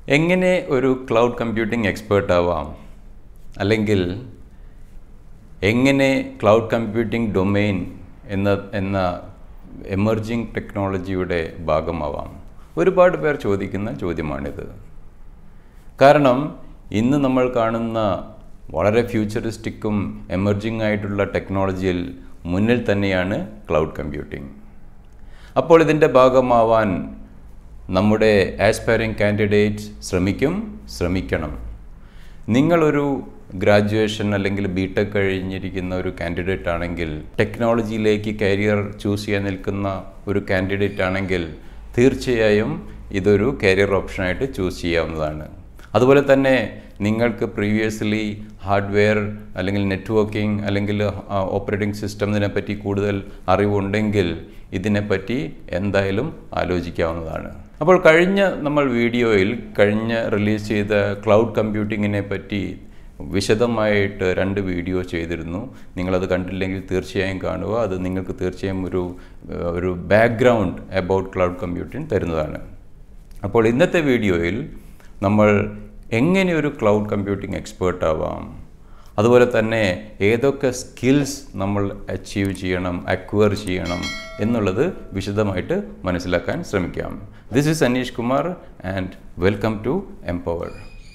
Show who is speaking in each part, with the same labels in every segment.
Speaker 1: എങ്ങനെ ഒരു cloud computing expert ആവാം അല്ലെങ്കിൽ എങ്ങനെ ക്ലൗഡ് കമ്പ്യൂട്ടിംഗ് ഡൊമെയിൻ എന്ന എന്ന എമർജിങ് ടെക്നോളജിയുടെ ഭാഗമാവാം ഒരുപാട് പേർ ചോദിക്കുന്ന ചോദ്യമാണിത് കാരണം ഇന്ന് നമ്മൾ കാണുന്ന വളരെ ഫ്യൂച്ചറിസ്റ്റിക്കും എമർജിങ് ആയിട്ടുള്ള ടെക്നോളജിയിൽ മുന്നിൽ തന്നെയാണ് ക്ലൗഡ് കമ്പ്യൂട്ടിംഗ് അപ്പോൾ ഇതിൻ്റെ ഭാഗമാവാൻ നമ്മുടെ ആസ്പയറിംഗ് കാൻഡിഡേറ്റ്സ് ശ്രമിക്കും ശ്രമിക്കണം നിങ്ങളൊരു ഗ്രാജുവേഷൻ അല്ലെങ്കിൽ ബി ടെക് കഴിഞ്ഞിരിക്കുന്ന ഒരു കാൻഡിഡേറ്റ് ആണെങ്കിൽ ടെക്നോളജിയിലേക്ക് കരിയർ ചൂസ് ചെയ്യാൻ നിൽക്കുന്ന ഒരു കാൻഡിഡേറ്റ് ആണെങ്കിൽ തീർച്ചയായും ഇതൊരു കരിയർ ഓപ്ഷനായിട്ട് ചൂസ് ചെയ്യാവുന്നതാണ് അതുപോലെ തന്നെ നിങ്ങൾക്ക് പ്രീവിയസ്ലി ഹാർഡ്വെയർ അല്ലെങ്കിൽ നെറ്റ്വർക്കിംഗ് അല്ലെങ്കിൽ ഓപ്പറേറ്റിംഗ് സിസ്റ്റത്തിനെ പറ്റി കൂടുതൽ അറിവുണ്ടെങ്കിൽ ഇതിനെപ്പറ്റി എന്തായാലും ആലോചിക്കാവുന്നതാണ് അപ്പോൾ കഴിഞ്ഞ നമ്മൾ വീഡിയോയിൽ കഴിഞ്ഞ റിലീസ് ചെയ്ത ക്ലൗഡ് കമ്പ്യൂട്ടിങ്ങിനെ പറ്റി വിശദമായിട്ട് രണ്ട് വീഡിയോ ചെയ്തിരുന്നു നിങ്ങളത് കണ്ടില്ലെങ്കിൽ തീർച്ചയായും കാണുക അത് നിങ്ങൾക്ക് തീർച്ചയായും ഒരു ഒരു ബാക്ക്ഗ്രൗണ്ട് അബൌട്ട് ക്ലൗഡ് കമ്പ്യൂട്ടിംഗ് തരുന്നതാണ് അപ്പോൾ ഇന്നത്തെ വീഡിയോയിൽ നമ്മൾ എങ്ങനെ ഒരു ക്ലൗഡ് കമ്പ്യൂട്ടിംഗ് എക്സ്പേർട്ട് ആവാം അതുപോലെ തന്നെ ഏതൊക്കെ സ്കിൽസ് നമ്മൾ അച്ചീവ് ചെയ്യണം അക്വയർ ചെയ്യണം എന്നുള്ളത് വിശദമായിട്ട് മനസ്സിലാക്കാൻ ശ്രമിക്കാം this is Anish Kumar and welcome to empower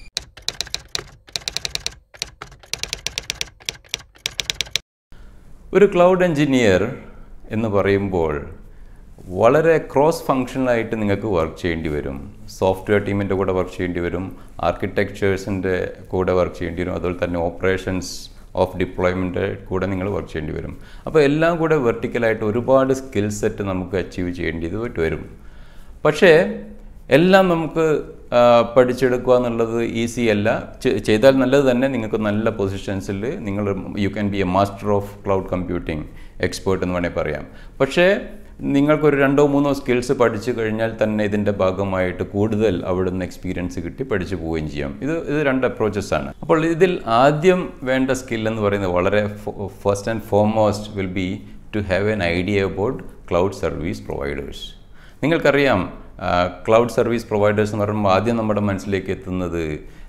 Speaker 1: ഒരു ക്ലൗഡ് എഞ്ചിനീയർ എന്ന് പറയുമ്പോൾ വളരെ ക്രോസ് ഫങ്ഷണലായിട്ട് നിങ്ങൾക്ക് വർക്ക് ചെയ്യേണ്ടി വരും സോഫ്റ്റ്വെയർ ടീമിൻ്റെ കൂടെ വർക്ക് ചെയ്യേണ്ടി വരും ആർക്കിടെക്ചേഴ്സിൻ്റെ കൂടെ വർക്ക് ചെയ്യേണ്ടി വരും അതുപോലെ തന്നെ ഓപ്പറേഷൻസ് ഓഫ് ഡിപ്ലോയ്മെൻ്റ് കൂടെ നിങ്ങൾ വർക്ക് ചെയ്യേണ്ടി വരും അപ്പോൾ എല്ലാം കൂടെ വെർട്ടിക്കലായിട്ട് ഒരുപാട് സ്കിൽ സെറ്റ് നമുക്ക് അച്ചീവ് ചെയ്യേണ്ടതായിട്ട് വരും പക്ഷേ എല്ലാം നമുക്ക് പഠിച്ചെടുക്കുക എന്നുള്ളത് ഈസി അല്ല ചെയ്താൽ നല്ലത് തന്നെ നിങ്ങൾക്ക് നല്ല പൊസിഷൻസിൽ നിങ്ങൾ you can be a master of cloud computing expert എന്ന് വേണമെങ്കിൽ പറയാം പക്ഷേ നിങ്ങൾക്കൊരു രണ്ടോ മൂന്നോ സ്കിൽസ് പഠിച്ചു കഴിഞ്ഞാൽ തന്നെ ഇതിൻ്റെ ഭാഗമായിട്ട് കൂടുതൽ അവിടെ നിന്ന് എക്സ്പീരിയൻസ് കിട്ടി പഠിച്ചു പോവുകയും ചെയ്യാം ഇത് ഇത് രണ്ട് അപ്രോച്ചസ് ആണ് അപ്പോൾ ഇതിൽ ആദ്യം വേണ്ട സ്കിൽ എന്ന് പറയുന്നത് വളരെ first and foremost will be to have an idea about cloud service providers നിങ്ങൾക്കറിയാം ക്ലൗഡ് സർവീസ് പ്രൊവൈഡേഴ്സ് എന്ന് പറയുമ്പോൾ ആദ്യം നമ്മുടെ മനസ്സിലേക്ക് എത്തുന്നത്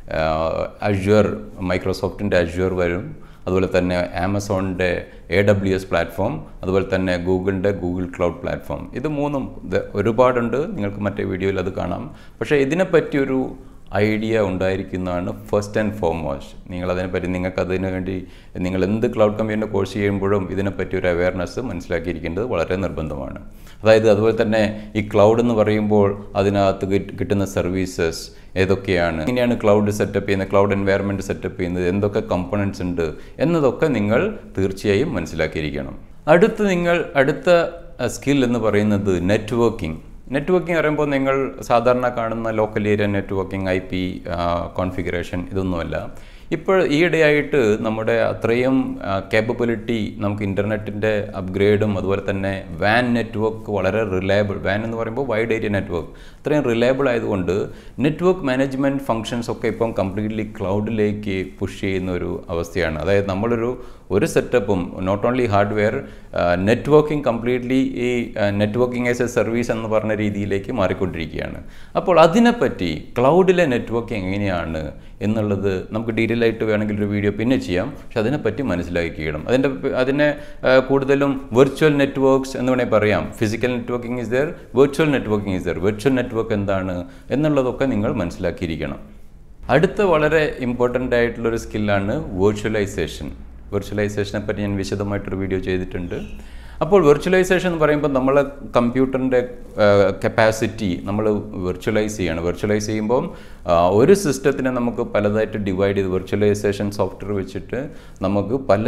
Speaker 1: അഷ്വർ മൈക്രോസോഫ്റ്റിൻ്റെ അഷ്വർ വരും അതുപോലെ തന്നെ ആമസോണിൻ്റെ എ ഡബ്ല്യു എസ് പ്ലാറ്റ്ഫോം അതുപോലെ തന്നെ ഗൂഗിളിൻ്റെ ഗൂഗിൾ ക്ലൗഡ് പ്ലാറ്റ്ഫോം ഇത് മൂന്നും ഒരുപാടുണ്ട് നിങ്ങൾക്ക് മറ്റേ വീഡിയോയിൽ അത് കാണാം പക്ഷേ ഇതിനെപ്പറ്റിയൊരു ഐഡിയ ഉണ്ടായിരിക്കുന്നതാണ് ഫസ്റ്റ് ആൻഡ് ഫോർമോസ്റ്റ് നിങ്ങൾ അതിനെപ്പറ്റി നിങ്ങൾക്ക് അതിന് വേണ്ടി നിങ്ങൾ എന്ത് ക്ലൗഡ് കമ്പ്യൂട്ടറിൻ്റെ കോഴ്സ് ചെയ്യുമ്പോഴും ഇതിനെപ്പറ്റി ഒരു അവയർനെസ് മനസ്സിലാക്കിയിരിക്കേണ്ടത് വളരെ നിർബന്ധമാണ് അതായത് അതുപോലെ തന്നെ ഈ ക്ലൗഡ് എന്ന് പറയുമ്പോൾ അതിനകത്ത് കിട്ടുന്ന സർവീസസ് ഏതൊക്കെയാണ് എങ്ങനെയാണ് ക്ലൗഡ് സെറ്റപ്പ് ചെയ്യുന്നത് ക്ലൗഡ് എൻവയറമെൻറ്റ് സെറ്റപ്പ് ചെയ്യുന്നത് എന്തൊക്കെ കമ്പണൻസ് ഉണ്ട് എന്നതൊക്കെ നിങ്ങൾ തീർച്ചയായും മനസ്സിലാക്കിയിരിക്കണം അടുത്ത് നിങ്ങൾ അടുത്ത സ്കിൽ എന്ന് പറയുന്നത് നെറ്റ്വർക്കിംഗ് നെറ്റ്വർക്കിംഗ് പറയുമ്പോൾ നിങ്ങൾ സാധാരണ കാണുന്ന local area networking I P configuration ഇതൊന്നുമല്ല ഇപ്പോൾ ഈയിടെയായിട്ട് നമ്മുടെ അത്രയും കേപ്പബിലിറ്റി നമുക്ക് ഇൻ്റർനെറ്റിൻ്റെ അപ്ഗ്രേഡും അതുപോലെ തന്നെ വാൻ നെറ്റ്വർക്ക് വളരെ റിലയബിൾ വാൻ എന്ന് പറയുമ്പോൾ വൈഡ് ഏരിയ നെറ്റ്വർക്ക് അത്രയും റിലയബിൾ ആയതുകൊണ്ട് നെറ്റ്വർക്ക് മാനേജ്മെൻറ്റ് ഫങ്ഷൻസ് ഒക്കെ ഇപ്പം കംപ്ലീറ്റ്ലി ക്ലൗഡിലേക്ക് പുഷ് ചെയ്യുന്ന ഒരു അവസ്ഥയാണ് അതായത് നമ്മളൊരു ഒരു സെറ്റപ്പും not only hardware networking completely ഈ നെറ്റ്വർക്കിംഗ് ആസ് എ സർവീസ് എന്ന് പറഞ്ഞ രീതിയിലേക്ക് മാറിക്കൊണ്ടിരിക്കുകയാണ് അപ്പോൾ അതിനെപ്പറ്റി ക്ലൗഡിലെ നെറ്റ്വർക്കിംഗ് എങ്ങനെയാണ് എന്നുള്ളത് നമുക്ക് ഡീറ്റെയിൽ ആയിട്ട് വേണമെങ്കിൽ ഒരു വീഡിയോ പിന്നെ ചെയ്യാം പക്ഷെ അതിനെപ്പറ്റി മനസ്സിലാക്കിക്കണം അതിൻ്റെ അതിനെ കൂടുതലും വെർച്വൽ നെറ്റ്വർക്ക്സ് എന്ന് വേണമെങ്കിൽ പറയാം physical networking is there virtual networking is there virtual network എന്താണ് എന്നുള്ളതൊക്കെ നിങ്ങൾ മനസ്സിലാക്കിയിരിക്കണം അടുത്ത വളരെ ഇമ്പോർട്ടൻ്റ് ആയിട്ടുള്ളൊരു സ്കില്ലാണ് വെർച്വലൈസേഷൻ വെർച്വലൈസേഷനെ പറ്റി ഞാൻ വിശദമായിട്ടൊരു വീഡിയോ ചെയ്തിട്ടുണ്ട് അപ്പോൾ വെർച്വലൈസേഷൻ എന്ന് പറയുമ്പോൾ നമ്മൾ കമ്പ്യൂട്ടറിൻ്റെ കപ്പാസിറ്റി നമ്മൾ വെർച്വലൈസ് ചെയ്യണം വെർച്വലൈസ് ചെയ്യുമ്പം ഒരു സിസ്റ്റത്തിനെ നമുക്ക് പലതായിട്ട് ഡിവൈഡ് ചെയ്ത് വെർച്വലൈസേഷൻ സോഫ്റ്റ്വെയർ വെച്ചിട്ട് നമുക്ക് പല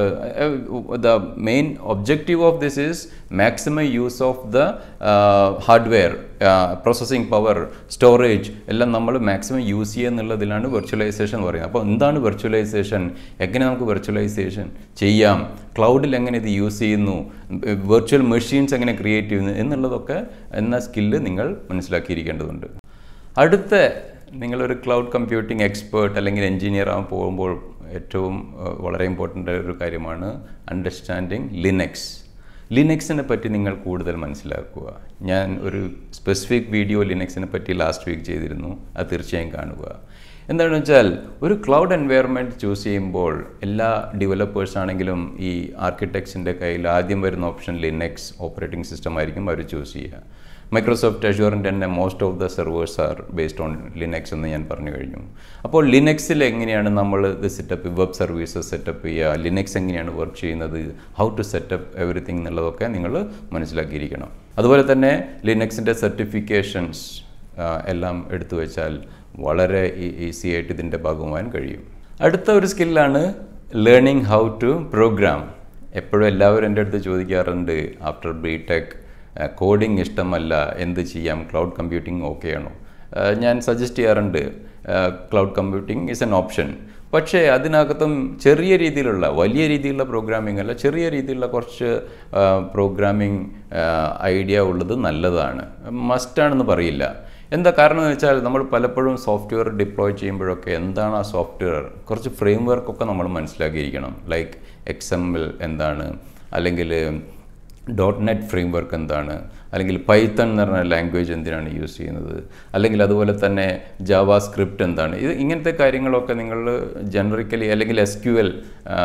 Speaker 1: the main objective of this is maximum use of the hardware processing power storage എല്ലാം നമ്മൾ മാക്സിമം യൂസ് ചെയ്യുക എന്നുള്ളതിലാണ് വെർച്വലൈസേഷൻ പറയുന്നത് അപ്പോൾ എന്താണ് വെർച്വലൈസേഷൻ എങ്ങനെ നമുക്ക് വെർച്വലൈസേഷൻ ചെയ്യാം ക്ലൗഡിൽ എങ്ങനെ ഇത് യൂസ് ചെയ്യുന്നു വെർച്വൽ മെഷീൻസ് എങ്ങനെ ക്രിയേറ്റ് ചെയ്യുന്നു എന്നുള്ളതൊക്കെ എന്ന സ്കില്ല് നിങ്ങൾ മനസ്സിലാക്കിയിരിക്കേണ്ടതുണ്ട് അടുത്ത നിങ്ങളൊരു ക്ലൗഡ് കമ്പ്യൂട്ടിംഗ് എക്സ്പേർട്ട് അല്ലെങ്കിൽ എഞ്ചിനീയർ ആകാൻ പോകുമ്പോൾ ഏറ്റവും വളരെ ഇമ്പോർട്ടൻ്റ് ഒരു കാര്യമാണ് അണ്ടർസ്റ്റാൻഡിങ് ലിനക്സ് ലിനക്സിനെ പറ്റി നിങ്ങൾ കൂടുതൽ മനസ്സിലാക്കുക ഞാൻ ഒരു സ്പെസിഫിക് വീഡിയോ ലിനക്സിനെ പറ്റി ലാസ്റ്റ് വീക്ക് ചെയ്തിരുന്നു അത് തീർച്ചയായും കാണുക എന്താണെന്ന് വെച്ചാൽ ഒരു ക്ലൗഡ് എൻവയറമെൻറ്റ് ചൂസ് ചെയ്യുമ്പോൾ എല്ലാ ഡെവലപ്പേഴ്സ് ആണെങ്കിലും ഈ ആർക്കിടെക്ട്സിൻ്റെ കയ്യിൽ ആദ്യം വരുന്ന ഓപ്ഷൻ ലിനക്സ് ഓപ്പറേറ്റിംഗ് സിസ്റ്റം ആയിരിക്കും അവർ ചൂസ് ചെയ്യുക മൈക്രോസോഫ്റ്റ് അഷ്യൂറിൻ്റെ തന്നെ most of the servers are based on Linux എന്ന് ഞാൻ പറഞ്ഞു കഴിഞ്ഞു അപ്പോൾ ലിനക്സിൽ എങ്ങനെയാണ് നമ്മൾ ഇത് സെറ്റപ്പ് വെബ് സർവീസസ് സെറ്റപ്പ് ചെയ്യുക ലിനക്സ് എങ്ങനെയാണ് വർക്ക് ചെയ്യുന്നത് ഹൗ ടു സെറ്റപ്പ് എവറിത്തിങ് എന്നുള്ളതൊക്കെ നിങ്ങൾ മനസ്സിലാക്കിയിരിക്കണം അതുപോലെ തന്നെ ലിനക്സിൻ്റെ സർട്ടിഫിക്കേഷൻസ് എല്ലാം എടുത്തു വെച്ചാൽ വളരെ ഈസി ആയിട്ട് ഇതിൻ്റെ ഭാഗമാകാൻ കഴിയും അടുത്ത ഒരു സ്കില്ലാണ് ലേണിംഗ് ഹൗ ടു പ്രോഗ്രാം എപ്പോഴും എല്ലാവരും എൻ്റെ അടുത്ത് ചോദിക്കാറുണ്ട് ആഫ്റ്റർ ബി ടെക് കോഡിംഗ് ഇഷ്ടമല്ല എന്ത് ചെയ്യാം ക്ലൗഡ് കമ്പ്യൂട്ടിംഗ് ഓക്കെയാണോ ഞാൻ സജസ്റ്റ് ചെയ്യാറുണ്ട് cloud computing is an option പക്ഷേ അതിനകത്തും ചെറിയ രീതിയിലുള്ള വലിയ രീതിയിലുള്ള പ്രോഗ്രാമിംഗ് അല്ല ചെറിയ രീതിയിലുള്ള കുറച്ച് പ്രോഗ്രാമിംഗ് ഐഡിയ ഉള്ളത് നല്ലതാണ് മസ്റ്റാണെന്ന് പറയില്ല എന്താ കാരണം എന്ന് വെച്ചാൽ നമ്മൾ പലപ്പോഴും സോഫ്റ്റ്വെയർ ഡിപ്ലോയ് ചെയ്യുമ്പോഴൊക്കെ എന്താണ് ആ സോഫ്റ്റ്വെയർ കുറച്ച് ഫ്രെയിം വർക്കൊക്കെ നമ്മൾ മനസ്സിലാക്കിയിരിക്കണം ലൈക്ക് എക്സ് എം എൽ എന്താണ് അല്ലെങ്കിൽ ഡോട്ട് നെറ്റ് ഫ്രെയിം വർക്ക് എന്താണ് അല്ലെങ്കിൽ പൈത്തൺ എന്ന് പറഞ്ഞ ലാംഗ്വേജ് എന്തിനാണ് യൂസ് ചെയ്യുന്നത് അല്ലെങ്കിൽ അതുപോലെ തന്നെ ജാവാ സ്ക്രിപ്റ്റ് എന്താണ് ഇത് ഇങ്ങനത്തെ കാര്യങ്ങളൊക്കെ നിങ്ങൾ ജനറിക്കലി അല്ലെങ്കിൽ S Q L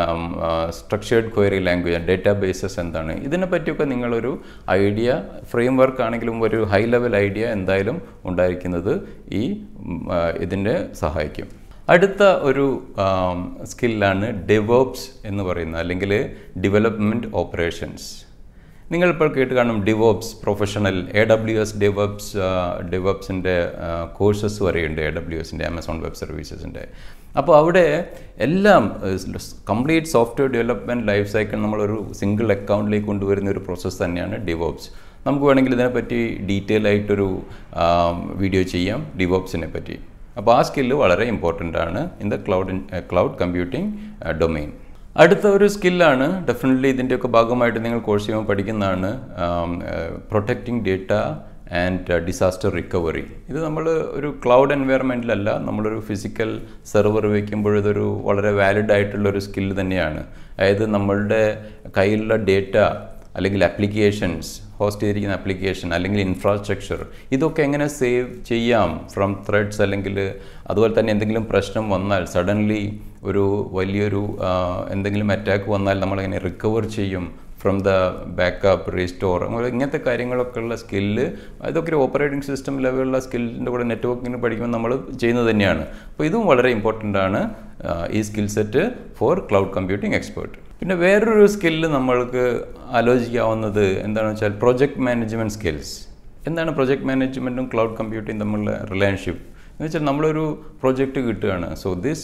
Speaker 1: structured query language databases എന്താണ് ഇതിനെ പറ്റിയൊക്കെ നിങ്ങളൊരു ഐഡിയ ഫ്രെയിം വർക്ക് ആണെങ്കിലും ഒരു ഹൈ ലെവൽ ഐഡിയ എന്തായാലും ഉണ്ടായിരിക്കുന്നത് ഈ ഇതിൻ്റെ സഹായിക്കും അടുത്ത ഒരു സ്കില്ലാണ് ഡെവോപ്സ് എന്ന് പറയുന്നത് അല്ലെങ്കിൽ ഡെവലപ്മെൻറ്റ് ഓപ്പറേഷൻസ് നിങ്ങളിപ്പോൾ കേട്ട് കാണും DevOps professional A W S DevOps ഡിവോപ്സിൻ്റെ കോഴ്സസ് വരെയുണ്ട് എ ഡബ്ല്യു എസിൻ്റെ ആമസോൺ വെബ് സർവീസസിൻ്റെ അപ്പോൾ അവിടെ എല്ലാം complete software development life cycle നമ്മളൊരു സിംഗിൾ അക്കൗണ്ടിലേക്ക് കൊണ്ടുവരുന്ന ഒരു പ്രോസസ്സ് തന്നെയാണ് ഡിവോപ്സ് നമുക്ക് വേണമെങ്കിൽ ഇതിനെപ്പറ്റി ഡീറ്റെയിൽ ആയിട്ടൊരു വീഡിയോ ചെയ്യാം ഡിവോപ്സിനെ പറ്റി അപ്പോൾ ആ സ്കില്ല് വളരെ ഇമ്പോർട്ടൻ്റ് ആണ് in the cloud cloud computing domain അടുത്ത ഒരു സ്കില്ലാണ് ഡെഫിനറ്റ്ലി ഇതിൻ്റെയൊക്കെ ഭാഗമായിട്ട് നിങ്ങൾ കോഴ്സ് ചെയ്യുമ്പോൾ പഠിക്കുന്നതാണ് protecting data and disaster recovery ഇത് നമ്മൾ ഒരു ക്ലൗഡ് എൻവയറമെൻറ്റിലല്ല നമ്മളൊരു ഫിസിക്കൽ സെർവർ വയ്ക്കുമ്പോൾ ഇതൊരു വളരെ വാലിഡ് ആയിട്ടുള്ള ഒരു സ്കില്ല് തന്നെയാണ് അതായത് നമ്മളുടെ കയ്യിലുള്ള ഡേറ്റ അല്ലെങ്കിൽ ആപ്ലിക്കേഷൻസ് ഹോസ്റ്റ് ചെയ്തിരിക്കുന്ന ആപ്ലിക്കേഷൻ അല്ലെങ്കിൽ ഇൻഫ്രാസ്ട്രക്ചർ ഇതൊക്കെ എങ്ങനെ സേവ് ചെയ്യാം ഫ്രം ത്രെഡ്സ് അല്ലെങ്കിൽ അതുപോലെ തന്നെ എന്തെങ്കിലും പ്രശ്നം വന്നാൽ സഡൻലി ഒരു വലിയൊരു എന്തെങ്കിലും അറ്റാക്ക് വന്നാൽ നമ്മളെങ്ങനെ റിക്കവർ ചെയ്യും ഫ്രം ദ ബാക്കപ്പ് റീസ്റ്റോർ ഇങ്ങനത്തെ കാര്യങ്ങളൊക്കെ ഉള്ള സ്കില്ല് അതൊക്കെ ഒരു ഓപ്പറേറ്റിംഗ് സിസ്റ്റം ലെവലുള്ള സ്കില്ലിൻ്റെ കൂടെ നെറ്റ്വർക്കിംഗ് പഠിക്കുമ്പോൾ നമ്മൾ ചെയ്യുന്നത് തന്നെയാണ് അപ്പോൾ ഇതും വളരെ ഇമ്പോർട്ടൻ്റ് ആണ് ഈ skill set for cloud computing expert പിന്നെ വേറൊരു സ്കില്ല് നമ്മൾക്ക് ആലോചിക്കാവുന്നത് എന്താണെന്ന് വെച്ചാൽ പ്രൊജക്ട് മാനേജ്മെൻറ്റ് സ്കിൽസ് എന്താണ് പ്രൊജക്ട് മാനേജ്മെൻറ്റും ക്ലൗഡ് കമ്പ്യൂട്ടിംഗ് തമ്മിലുള്ള റിലേഷൻഷിപ്പ് എന്ന് വെച്ചാൽ നമ്മളൊരു പ്രൊജക്റ്റ് കിട്ടുകയാണ് so this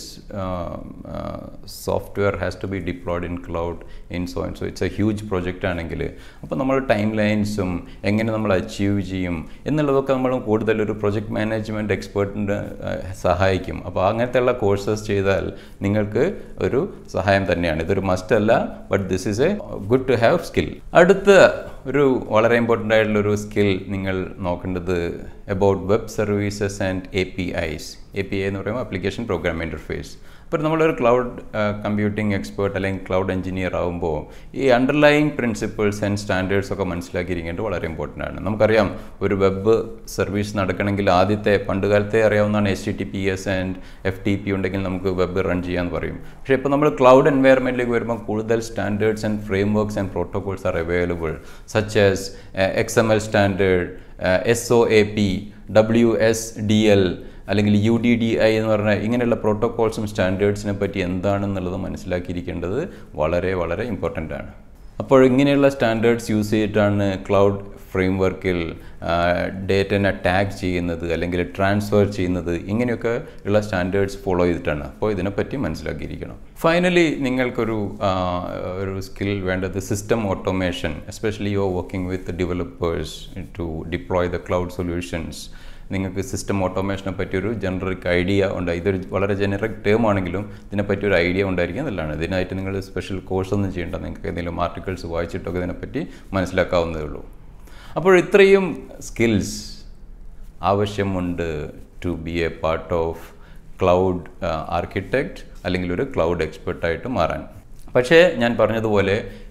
Speaker 1: software has to be deployed in cloud in so and so it's a huge project ആണെങ്കിൽ അപ്പോൾ നമ്മൾ ടൈം ലൈൻസും എങ്ങനെ നമ്മൾ അച്ചീവ് ചെയ്യും എന്നുള്ളതൊക്കെ നമ്മൾ കൂടുതൽ ഒരു പ്രൊജക്ട് മാനേജ്മെൻറ്റ് എക്സ്പേർട്ടിൻ്റെ സഹായിക്കും അപ്പോൾ അങ്ങനത്തെയുള്ള കോഴ്സസ് ചെയ്താൽ നിങ്ങൾക്ക് ഒരു സഹായം തന്നെയാണ് ഇതൊരു മസ്റ്റ് അല്ല but this is a good to have skill അടുത്ത ഒരു വളരെ ഇമ്പോർട്ടൻ്റ് ആയിട്ടുള്ള ഒരു സ്കിൽ നിങ്ങൾ നോക്കേണ്ടത് about web services and A P Is A P I എന്ന് പറയുമ്പോൾ ആപ്ലിക്കേഷൻ പ്രോഗ്രാം ഇൻ്റർഫേസ് അപ്പോൾ നമ്മളൊരു ക്ലൗഡ് കമ്പ്യൂട്ടിംഗ് എക്സ്പേർട്ട് അല്ലെങ്കിൽ ക്ലൗഡ് എഞ്ചിനീയർ ആകുമ്പോൾ ഈ അണ്ടർലൈങ് പ്രിൻസിപ്പിൾസ് ആൻഡ് സ്റ്റാൻഡേർഡ്സ് ഒക്കെ മനസ്സിലാക്കിയിരിക്കേണ്ടത് വളരെ ഇമ്പോർട്ടൻ്റ് ആണ് നമുക്കറിയാം ഒരു വെബ് സർവീസ് നടക്കണമെങ്കിൽ ആദ്യത്തെ പണ്ട് കാലത്തെ അറിയാവുന്നതാണ് H T T P S and F T P ഉണ്ടെങ്കിൽ നമുക്ക് വെബ് റൺ ചെയ്യാമെന്ന് പറയും പക്ഷേ ഇപ്പോൾ നമ്മൾ ക്ലൗഡ് എൻവയറമെൻറ്റിലേക്ക് വരുമ്പോൾ കൂടുതൽ standards and frameworks and protocols are available such as X M L standard S O A P W S D L അല്ലെങ്കിൽ യു ഡി ഡി ഐ എന്ന് പറഞ്ഞാൽ ഇങ്ങനെയുള്ള പ്രോട്ടോകോൾസും സ്റ്റാൻഡേർഡ്സിനെ പറ്റി എന്താണെന്നുള്ളത് മനസ്സിലാക്കിയിരിക്കേണ്ടത് വളരെ വളരെ ഇമ്പോർട്ടൻ്റ് ആണ് അപ്പോൾ ഇങ്ങനെയുള്ള സ്റ്റാൻഡേർഡ്സ് യൂസ് ചെയ്തിട്ടാണ് ക്ലൗഡ് ഫ്രെയിം വർക്കിൽ ഡേറ്റനെ ടാഗ് ചെയ്യുന്നത് അല്ലെങ്കിൽ ട്രാൻസ്ഫർ ചെയ്യുന്നത് ഇങ്ങനെയൊക്കെ ഉള്ള സ്റ്റാൻഡേർഡ്സ് ഫോളോ ചെയ്തിട്ടാണ് അപ്പോൾ ഇതിനെപ്പറ്റി മനസ്സിലാക്കിയിരിക്കണം ഫൈനലി നിങ്ങൾക്കൊരു ഒരു സ്കിൽ വേണ്ടത് system automation especially you working with developers to deploy the cloud solutions നിങ്ങൾക്ക് സിസ്റ്റം ഓട്ടോമേഷനെ പറ്റിയൊരു ജനറിക് ഐഡിയ ഉണ്ട് ഇതൊരു വളരെ ജനറിക് ടേം ആണെങ്കിലും ഇതിനെപ്പറ്റി ഒരു ഐഡിയ ഉണ്ടായിരിക്കുക നല്ലതാണ് ഇതിനായിട്ട് നിങ്ങൾ സ്പെഷ്യൽ കോഴ്സ് ഒന്നും ചെയ്യേണ്ട നിങ്ങൾക്ക് എന്തെങ്കിലും ആർട്ടിക്കിൾസ് വായിച്ചിട്ടൊക്കെ ഇതിനെപ്പറ്റി മനസ്സിലാക്കാവുന്നതേ ഉള്ളൂ അപ്പോൾ ഇത്രയും സ്കിൽസ് ആവശ്യമുണ്ട് to be a part of cloud architect അല്ലെങ്കിൽ ഒരു ക്ലൗഡ് എക്സ്പെർട്ടായിട്ട് മാറാൻ പക്ഷേ ഞാൻ പറഞ്ഞതുപോലെ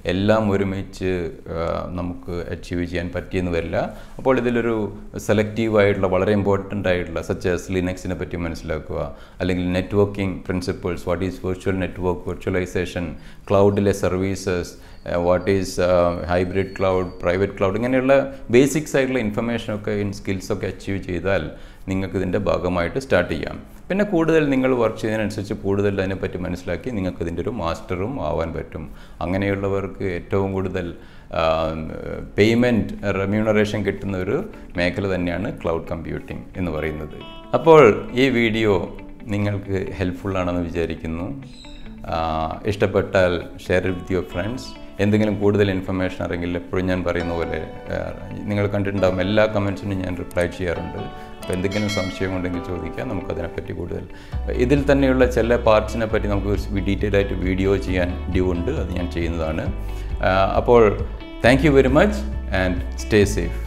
Speaker 1: എല്ലാം ഒരുമിച്ച് ആ, നമുക്ക് അച്ചീവ് ചെയ്യാൻ പറ്റിയെന്ന് വരില്ല അപ്പോൾ ഇതിലൊരു സെലക്റ്റീവ് ആയിട്ടുള്ള വളരെ ഇമ്പോർട്ടൻ്റ് ആയിട്ടുള്ള സച്ച് ലിനക്സിനെ പറ്റി മനസ്സിലാക്കുക അല്ലെങ്കിൽ networking principles what is virtual network virtualization ക്ലൗഡിലെ services what is hybrid cloud private cloud ഇങ്ങനെയുള്ള ബേസിക്സ് ആയിട്ടുള്ള ഇൻഫർമേഷനൊക്കെ ഇൻ സ്കിൽസൊക്കെ അച്ചീവ് ചെയ്താൽ നിങ്ങൾക്ക് ഇതിൻ്റെ ഭാഗമായിട്ട് സ്റ്റാർട്ട് ചെയ്യാം പിന്നെ കൂടുതൽ നിങ്ങൾ വർക്ക് ചെയ്യുന്നതിനനുസരിച്ച് കൂടുതൽ അതിനെപ്പറ്റി മനസ്സിലാക്കി നിങ്ങൾക്ക് ഇതിൻ്റെ ഒരു മാസ്റ്ററും ആവാൻ പറ്റും അങ്ങനെയുള്ളവർക്ക് ഏറ്റവും കൂടുതൽ പേയ്മെൻറ്റ് റെമ്യൂണറേഷൻ കിട്ടുന്ന ഒരു മേഖല തന്നെയാണ് ക്ലൗഡ് കമ്പ്യൂട്ടിംഗ് എന്ന് പറയുന്നത് അപ്പോൾ ഈ വീഡിയോ നിങ്ങൾക്ക് ഹെൽപ്ഫുള്ളാണെന്ന് വിചാരിക്കുന്നു ആ, ഇഷ്ടപ്പെട്ടാൽ ഷെയർ വിത്ത് യുവർ ഫ്രണ്ട്സ് എന്തെങ്കിലും കൂടുതൽ ഇൻഫർമേഷൻ അറിയെങ്കിൽ എപ്പോഴും ഞാൻ പറയുന്ന പോലെ ആ, നിങ്ങൾ കണ്ടിട്ടുണ്ടാകും എല്ലാ കമൻസിനും ഞാൻ റിപ്ലൈ ചെയ്യാറുണ്ട് അപ്പോൾ എന്തെങ്കിലും സംശയം ഉണ്ടെങ്കിൽ ചോദിക്കാം നമുക്കതിനെപ്പറ്റി കൂടുതൽ ഇതിൽ തന്നെയുള്ള ചില പാർട്സിനെ പറ്റി നമുക്ക് ഡീറ്റെയിൽ ആയിട്ട് വീഡിയോ ചെയ്യാൻ ഡ്യൂ ഉണ്ട് അത് ഞാൻ ചെയ്യുന്നതാണ് ആ, അപ്പോൾ thank you very much and stay safe